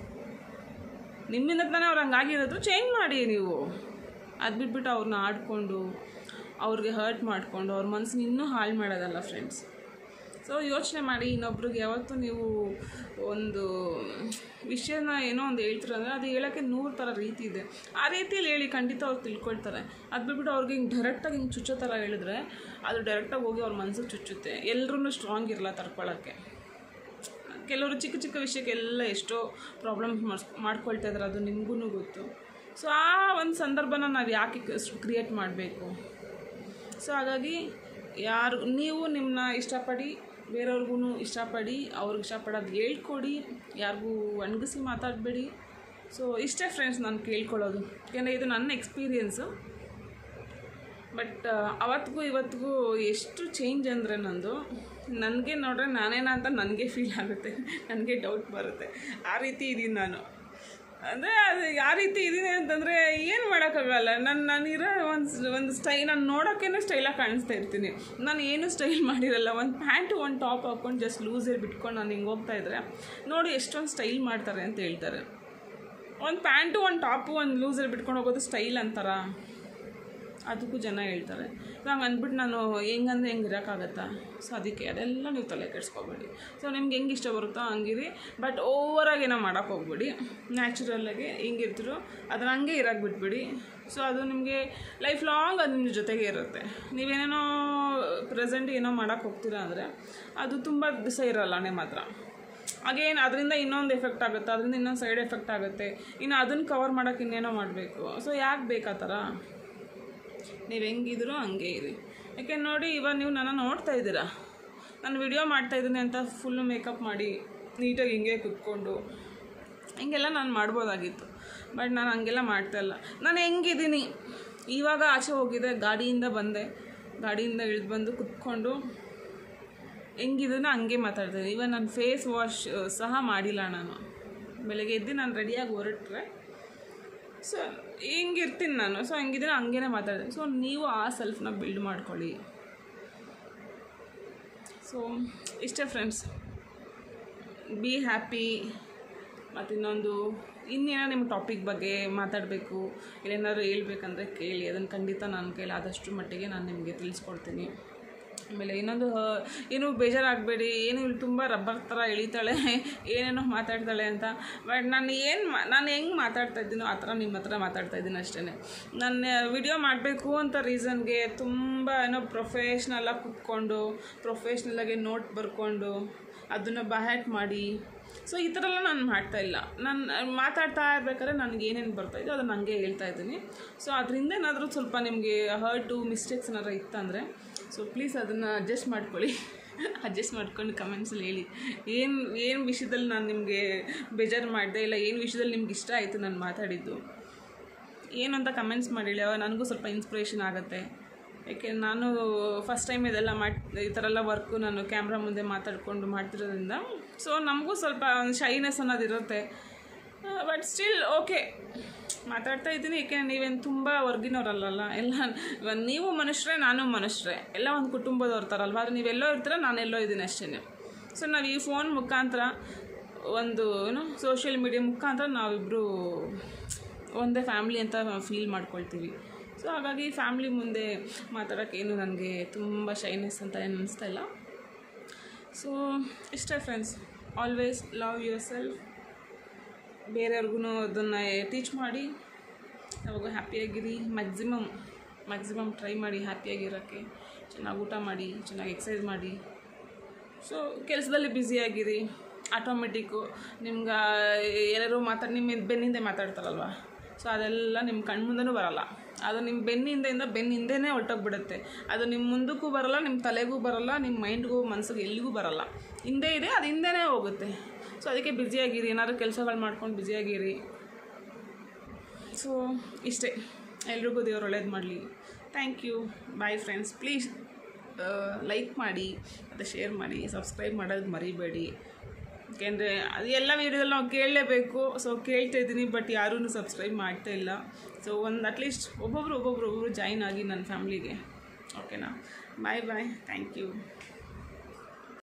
ನಿಮ್ಮಿಂದ ತಾನೇ ಅವ್ರು ಹಂಗಾಗಿರೋದು ಚೇಂಜ್ ಮಾಡಿ ನೀವು ಅದು ಬಿಟ್ಬಿಟ್ಟು ಅವ್ರನ್ನ ಆಡ್ಕೊಂಡು ಅವ್ರಿಗೆ ಹರ್ಟ್ ಮಾಡಿಕೊಂಡು ಅವ್ರ ಮನಸ್ಸನ್ನ ಇನ್ನೂ ಹಾಳು ಮಾಡೋದಲ್ಲ ಫ್ರೆಂಡ್ಸ್ ಸೊ ಯೋಚನೆ ಮಾಡಿ ಇನ್ನೊಬ್ರಿಗೆ ಯಾವತ್ತೂ ನೀವು ಒಂದು ವಿಷಯನ ಏನೋ ಒಂದು ಹೇಳ್ತೀರ ಅಂದರೆ ಅದು ಹೇಳೋಕ್ಕೆ ನೂರು ಥರ ರೀತಿ ಇದೆ ಆ ರೀತಿಯಲ್ಲಿ ಹೇಳಿ ಖಂಡಿತ ಅವ್ರು ತಿಳ್ಕೊಳ್ತಾರೆ ಅದು ಬಿಟ್ಬಿಟ್ಟು ಅವ್ರಿಗೆ ಹಿಂಗೆ ಡೈರೆಕ್ಟಾಗಿ ಹಿಂಗೆ ಚುಚ್ಚೋ ಥರ ಹೇಳಿದ್ರೆ ಅದು ಡೈರೆಕ್ಟಾಗಿ ಹೋಗಿ ಅವ್ರ ಮನಸ್ಸಿಗೆ ಚುಚ್ಚುತ್ತೆ ಎಲ್ಲರೂ ಸ್ಟ್ರಾಂಗ್ ಇರಲ್ಲ ತಡ್ಕೊಳ್ಳೋಕ್ಕೆ ಕೆಲವರು ಚಿಕ್ಕ ಚಿಕ್ಕ ವಿಷಯಕ್ಕೆಲ್ಲ ಎಷ್ಟೋ ಪ್ರಾಬ್ಲಮ್ಸ್ ಮಾಡ್ಸ್ ಮಾಡ್ಕೊಳ್ತಾ ಇದ್ದಾರೆ ಅದು ನಿಮಗೂ ಗೊತ್ತು ಸೊ ಆ ಒಂದು ಸಂದರ್ಭನ ನಾವು ಯಾಕೆ ಕ್ರಿಯೇಟ್ ಮಾಡಬೇಕು ಸೊ ಹಾಗಾಗಿ ಯಾರು ನೀವು ನಿಮ್ಮನ್ನ ಇಷ್ಟಪಡಿ ಬೇರೆಯವ್ರಿಗೂ ಇಷ್ಟಪಡಿ ಅವ್ರಿಗೆ ಇಷ್ಟಪಡೋದು ಹೇಳ್ಕೊಡಿ ಯಾರಿಗೂ ಒಣಗಿಸಿ ಮಾತಾಡಬೇಡಿ ಸೊ ಇಷ್ಟೇ ಫ್ರೆಂಡ್ಸ್ ನಾನು ಕೇಳ್ಕೊಳ್ಳೋದು ಯಾಕೆಂದರೆ ಇದು ನನ್ನ ಎಕ್ಸ್ಪೀರಿಯೆನ್ಸು ಬಟ್ ಅವತ್ತಿಗೂ ಇವತ್ತಿಗೂ ಎಷ್ಟು ಚೇಂಜ್ ಅಂದರೆ ನಂದು ನನಗೆ ನೋಡ್ರೆ ನಾನೇನ ಅಂತ ನನಗೆ ಫೀಲ್ ಆಗುತ್ತೆ ನನಗೆ ಡೌಟ್ ಬರುತ್ತೆ ಆ ರೀತಿ ಇದ್ದೀನಿ ನಾನು ಅಂದರೆ ಅದು ಯಾವ ರೀತಿ ಇದ್ದೀನಿ ಅಂತಂದರೆ ಏನು ಮಾಡೋಕ್ಕಾಗಲ್ಲ ನಾನು ನಾನಿರೋ ಒಂದು ಒಂದು ಸ್ಟೈ ನಾನು ನೋಡೋಕ್ಕೇ ಸ್ಟೈಲಾಗಿ ಕಾಣಿಸ್ತಾ ಇರ್ತೀನಿ ನಾನು ಏನು ಸ್ಟೈಲ್ ಮಾಡಿರಲ್ಲ ಒಂದು ಪ್ಯಾಂಟು ಒಂದು ಟಾಪ್ ಹಾಕ್ಕೊಂಡು ಜಸ್ಟ್ ಲೂಸಲ್ಲಿ ಬಿಟ್ಕೊಂಡು ನಾನು ಹಿಂಗೆ ಹೋಗ್ತಾ ಇದ್ದರೆ ನೋಡಿ ಎಷ್ಟೊಂದು ಸ್ಟೈಲ್ ಮಾಡ್ತಾರೆ ಅಂತ ಹೇಳ್ತಾರೆ ಒಂದು ಪ್ಯಾಂಟು ಒಂದು ಟಾಪು ಒಂದು ಲೂಸಲ್ಲಿ ಬಿಟ್ಕೊಂಡು ಹೋಗೋದು ಸ್ಟೈಲ್ ಅಂತಾರ ಅದಕ್ಕೂ ಜನ ಹೇಳ್ತಾರೆ ನಂಗೆ ಅಂದ್ಬಿಟ್ಟು ನಾನು ಹೆಂಗಂದ್ರೆ ಹೆಂಗೆ ಇರೋಕ್ಕಾಗತ್ತಾ ಸೊ ಅದಕ್ಕೆ ಅದೆಲ್ಲ ನೀವು ತಲೆ ಕೆಡಿಸ್ಕೊಬೇಡಿ ಸೊ ನಿಮ್ಗೆ ಹೆಂಗೆ ಇಷ್ಟ ಬರುತ್ತೋ ಹಂಗಿರಿ ಬಟ್ ಓವರಾಗಿ ಏನೋ ಮಾಡೋಕ್ಕೆ ಹೋಗ್ಬೇಡಿ ನ್ಯಾಚುರಲ್ಲಾಗಿ ಹೆಂಗಿರ್ತೀರೋ ಅದನ್ನ ಹಂಗೆ ಇರೋಕ್ಕೆ ಬಿಟ್ಬಿಡಿ ಸೊ ಅದು ನಿಮಗೆ ಲೈಫ್ ಲಾಂಗ್ ಅದು ನಿಮ್ಮ ಜೊತೆಗೆ ಇರುತ್ತೆ ನೀವೇನೇನೋ ಪ್ರೆಸೆಂಟ್ ಏನೋ ಮಾಡೋಕ್ಕೆ ಹೋಗ್ತೀರಾ ಅಂದರೆ ಅದು ತುಂಬ ದಿವಸ ಇರಲ್ಲ ನಿಮ್ಮ ಹತ್ರ ಅಗೇನ್ ಅದರಿಂದ ಇನ್ನೊಂದು ಎಫೆಕ್ಟ್ ಆಗುತ್ತೆ ಅದರಿಂದ ಇನ್ನೊಂದು ಸೈಡ್ ಎಫೆಕ್ಟ್ ಆಗುತ್ತೆ ಇನ್ನು ಅದನ್ನು ಕವರ್ ಮಾಡೋಕೆ ಇನ್ನೇನೋ ಮಾಡಬೇಕು ಸೊ ಯಾಕೆ ಬೇಕಾ ಥರ ನೀವು ಹೆಂಗಿದ್ರು ಹಂಗೆ ಇರಿ ಯಾಕೆ ನೋಡಿ ಇವಾಗ ನೀವು ನನ್ನ ನೋಡ್ತಾ ಇದ್ದೀರಾ ನಾನು ವಿಡಿಯೋ ಮಾಡ್ತಾಯಿದ್ದೀನಿ ಅಂತ ಫುಲ್ಲು ಮೇಕಪ್ ಮಾಡಿ ನೀಟಾಗಿ ಹಿಂಗೆ ಕುತ್ಕೊಂಡು ಹಿಂಗೆಲ್ಲ ನಾನು ಮಾಡ್ಬೋದಾಗಿತ್ತು ಬಟ್ ನಾನು ಹಂಗೆಲ್ಲ ಮಾಡ್ತಾಯಿಲ್ಲ ನಾನು ಹೆಂಗಿದ್ದೀನಿ ಇವಾಗ ಆಚೆ ಹೋಗಿದ್ದೆ ಗಾಡಿಯಿಂದ ಬಂದೆ ಗಾಡಿಯಿಂದ ಇಳಿದು ಬಂದು ಕುತ್ಕೊಂಡು ಹೆಂಗಿದನೋ ಹಂಗೆ ಮಾತಾಡ್ತೀನಿ ಇವನ್ ನಾನು ಫೇಸ್ ವಾಶ್ ಸಹ ಮಾಡಿಲ್ಲ ನಾನು ಬೆಳಗ್ಗೆ ಎದ್ದು ನಾನು ರೆಡಿಯಾಗಿ ಹೊರಟ್ರೆ ಸೊ ಹಿಂಗಿರ್ತೀನಿ ನಾನು ಸೊ ಹಂಗಿದ್ರೆ ಹಂಗೇನೆ ಮಾತಾಡ್ತೀನಿ ಸೊ ನೀವು ಆ ಸೆಲ್ಫ್ನ ಬಿಲ್ಡ್ ಮಾಡ್ಕೊಳ್ಳಿ ಸೊ ಇಷ್ಟೇ ಫ್ರೆಂಡ್ಸ್ ಬಿ ಹ್ಯಾಪಿ ಮತ್ತು ಇನ್ನೊಂದು ಇನ್ನೇನೋ ನಿಮ್ಮ ಟಾಪಿಕ್ ಬಗ್ಗೆ ಮಾತಾಡಬೇಕು ಏನೇನಾದ್ರು ಹೇಳ್ಬೇಕಂದ್ರೆ ಕೇಳಿ ಅದನ್ನು ಖಂಡಿತ ನನ್ನ ಕೈಲಿ ಆದಷ್ಟು ಮಟ್ಟಿಗೆ ನಾನು ನಿಮಗೆ ತಿಳಿಸ್ಕೊಡ್ತೀನಿ ಆಮೇಲೆ ಇನ್ನೊಂದು ಆ, ಏನು ಬೇಜಾರಾಗಬೇಡಿ ಏನು ಇವ್ಳು ತುಂಬ ರಬ್ಬರ್ ಥರ ಎಳಿತಾಳೆ ಏನೇನೋ ಮಾತಾಡ್ತಾಳೆ ಅಂತ ಬಟ್ ನಾನು ಏನು ಮಾ ನಾನು ಹೆಂಗೆ ಮಾತಾಡ್ತಾ ಇದ್ದೀನೋ ಆ ಥರ ನಿಮ್ಮ ಹತ್ರ ಮಾತಾಡ್ತಾ ಇದ್ದೀನಿ ಅಷ್ಟೇ ನಾನು ವಿಡಿಯೋ ಮಾಡಬೇಕು ಅಂತ ರೀಸನ್ಗೆ ತುಂಬ ಏನೋ ಪ್ರೊಫೆಷ್ನಲಾಗಿ ಕುತ್ಕೊಂಡು ಪ್ರೊಫೆಷ್ನಲಾಗಿ ನೋಟ್ ಬರ್ಕೊಂಡು ಅದನ್ನು ಬಹ್ಯಾಟ್ ಮಾಡಿ ಸೊ ಈ ಥರ ಎಲ್ಲ ನಾನು ಮಾಡ್ತಾ ಇಲ್ಲ ನಾನು ಮಾತಾಡ್ತಾ ಇರ್ಬೇಕಾದ್ರೆ ನನಗೆ ಏನೇನು ಬರ್ತಾಯಿದೆ ಅದನ್ನು ಹಂಗೆ ಹೇಳ್ತಾ ಇದ್ದೀನಿ ಸೊ ಅದರಿಂದ ಏನಾದರೂ ಸ್ವಲ್ಪ ನಿಮಗೆ ಹರ್ಟು ಮಿಸ್ಟೇಕ್ಸ್ ಏನಾದ್ರು ಇತ್ತಂದರೆ ಸೊ ಪ್ಲೀಸ್ ಅದನ್ನು ಅಡ್ಜಸ್ಟ್ ಮಾಡ್ಕೊಳ್ಳಿ ಅಡ್ಜಸ್ಟ್ ಮಾಡ್ಕೊಂಡು ಕಮೆಂಟ್ಸಲ್ಲಿ ಹೇಳಿ ಏನು ಏನು ವಿಷಯದಲ್ಲಿ ನಾನು ನಿಮಗೆ ಬೇಜಾರು ಮಾಡಿದೆ ಇಲ್ಲ ಏನು ವಿಷಯದಲ್ಲಿ ನಿಮ್ಗೆ ಇಷ್ಟ ಆಯಿತು ನಾನು ಮಾತಾಡಿದ್ದು ಏನು ಅಂತ ಕಮೆಂಟ್ಸ್ ಮಾಡಿ ಹೇಳಿ ಅವಾಗ ನನಗೂ ಸ್ವಲ್ಪ ಇನ್ಸ್ಪಿರೇಷನ್ ಆಗುತ್ತೆ ಯಾಕೆ ನಾನು ಫಸ್ಟ್ ಟೈಮ್ ಇದೆಲ್ಲ ಮಾಡಿ ಈ ಥರ ಎಲ್ಲ ವರ್ಕು ನಾನು ಕ್ಯಾಮ್ರಾ ಮುಂದೆ ಮಾತಾಡ್ಕೊಂಡು ಮಾಡ್ತಿರೋದ್ರಿಂದ ಸೊ ನಮಗೂ ಸ್ವಲ್ಪ ಒಂದು ಶೈನೆಸ್ ಅನ್ನೋದಿರುತ್ತೆ ಬಟ್ ಸ್ಟಿಲ್ ಓಕೆ ಮಾತಾಡ್ತಾ ಇದ್ದೀನಿ ಏಕೆ ನೀವೇನು ತುಂಬ ಹೊರ್ಗಿನವ್ರಲ್ಲಲ್ಲ ಎಲ್ಲ ಇವಾಗ ನೀವು ಮನುಷ್ಯರೇ ನಾನು ಮನುಷ್ಯರೇ ಎಲ್ಲ ಒಂದು ಕುಟುಂಬದವ್ರ ಥರಲ್ವಾ ಆದರೆ ನೀವೆಲ್ಲೋ ಇರ್ತೀರ ನಾನೆಲ್ಲೋ ಇದ್ದೀನಿ ಅಷ್ಟೇ ಸೊ ನಾವು ಈ ಫೋನ್ ಮುಖಾಂತರ ಒಂದು ಏನು ಸೋಷಿಯಲ್ ಮೀಡಿಯಾ ಮುಖಾಂತರ ನಾವಿಬ್ಬರು ಒಂದೇ ಫ್ಯಾಮ್ಲಿ ಅಂತ ಫೀಲ್ ಮಾಡ್ಕೊಳ್ತೀವಿ ಸೊ ಹಾಗಾಗಿ ಫ್ಯಾಮ್ಲಿ ಮುಂದೆ ಮಾತಾಡೋಕ್ಕೇನು ನನಗೆ ತುಂಬ ಶೈನೆಸ್ ಅಂತ ಏನು ಅನಿಸ್ತಾ ಇಲ್ಲ ಸೊ ಇಷ್ಟೇ friends always love yourself ಬೇರೆಯವ್ರಿಗೂ ಅದನ್ನು ಟೀಚ್ ಮಾಡಿ ಯಾವಾಗ ಹ್ಯಾಪಿಯಾಗಿರಿ ಮ್ಯಾಕ್ಸಿಮಮ್ ಮ್ಯಾಕ್ಸಿಮಮ್ ಟ್ರೈ ಮಾಡಿ ಹ್ಯಾಪಿಯಾಗಿರೋಕ್ಕೆ ಚೆನ್ನಾಗಿ ಊಟ ಮಾಡಿ ಚೆನ್ನಾಗಿ ಎಕ್ಸಸೈಸ್ ಮಾಡಿ ಸೊ ಕೆಲಸದಲ್ಲಿ ಬ್ಯುಸಿಯಾಗಿರಿ ಆಟೋಮೆಟಿಕ್ಕು ನಿಮ್ಗೆ ಎಲ್ಲರೂ ಮಾತಾಡಿ ನಿಮ್ಮ ಬೆನ್ನಿಂದೆ ಮಾತಾಡ್ತಾರಲ್ವ ಸೊ ಅದೆಲ್ಲ ನಿಮ್ಮ ಕಣ್ಮುಂದೆನೂ ಬರಲ್ಲ ಅದು ನಿಮ್ಮ ಬೆನ್ನಿಂದೆಯಿಂದ ಬೆನ್ನ ಹಿಂದೆನೇ ಹೊರ್ಟೋಗ್ಬಿಡುತ್ತೆ ಅದು ನಿಮ್ಮ ಮುಂದಕ್ಕೂ ಬರಲ್ಲ ನಿಮ್ಮ ತಲೆಗೂ ಬರಲ್ಲ ನಿಮ್ಮ ಮೈಂಡ್ಗೂ ಮನಸ್ಸಿಗೆ ಎಲ್ಲಿಗೂ ಬರಲ್ಲ ಹಿಂದೆ ಇದೆ ಅದು ಹಿಂದೆನೇ ಹೋಗುತ್ತೆ ಸೊ ಅದಕ್ಕೆ ಬ್ಯುಸಿಯಾಗಿರಿ ಏನಾದ್ರು ಕೆಲಸಗಳು ಮಾಡ್ಕೊಂಡು ಬ್ಯುಸಿಯಾಗಿರಿ ಸೊ ಇಷ್ಟೇ ಎಲ್ರಿಗೂ ದೇವ್ರು ಒಳ್ಳೇದು ಮಾಡಲಿ thank you bye friends please like ಮಾಡಿ ಮತ್ತು ಶೇರ್ ಮಾಡಿ ಸಬ್ಸ್ಕ್ರೈಬ್ ಮಾಡೋದು ಮರಿಬೇಡಿ ಯಾಕೆಂದರೆ ಅದು ಎಲ್ಲ ವೀಡಿಯೋದಲ್ಲಿ ನಾವು ಕೇಳಲೇಬೇಕು ಸೊ ಕೇಳ್ತಾ ಇದ್ದೀನಿ ಬಟ್ ಯಾರೂ ಸಬ್ಸ್ಕ್ರೈಬ್ ಮಾಡ್ತಾ ಇಲ್ಲ ಸೊ ಒಂದು ಅಟ್ಲೀಸ್ಟ್ ಒಬ್ಬೊಬ್ರು ಒಬ್ಬೊಬ್ರು ಒಬ್ಬೊಬ್ರು ಜಾಯಿನ್ ಆಗಿ ನನ್ನ ಫ್ಯಾಮ್ಲಿಗೆ ಓಕೆನಾ ಬಾಯ್ ಬಾಯ್ ಥ್ಯಾಂಕ್ ಯು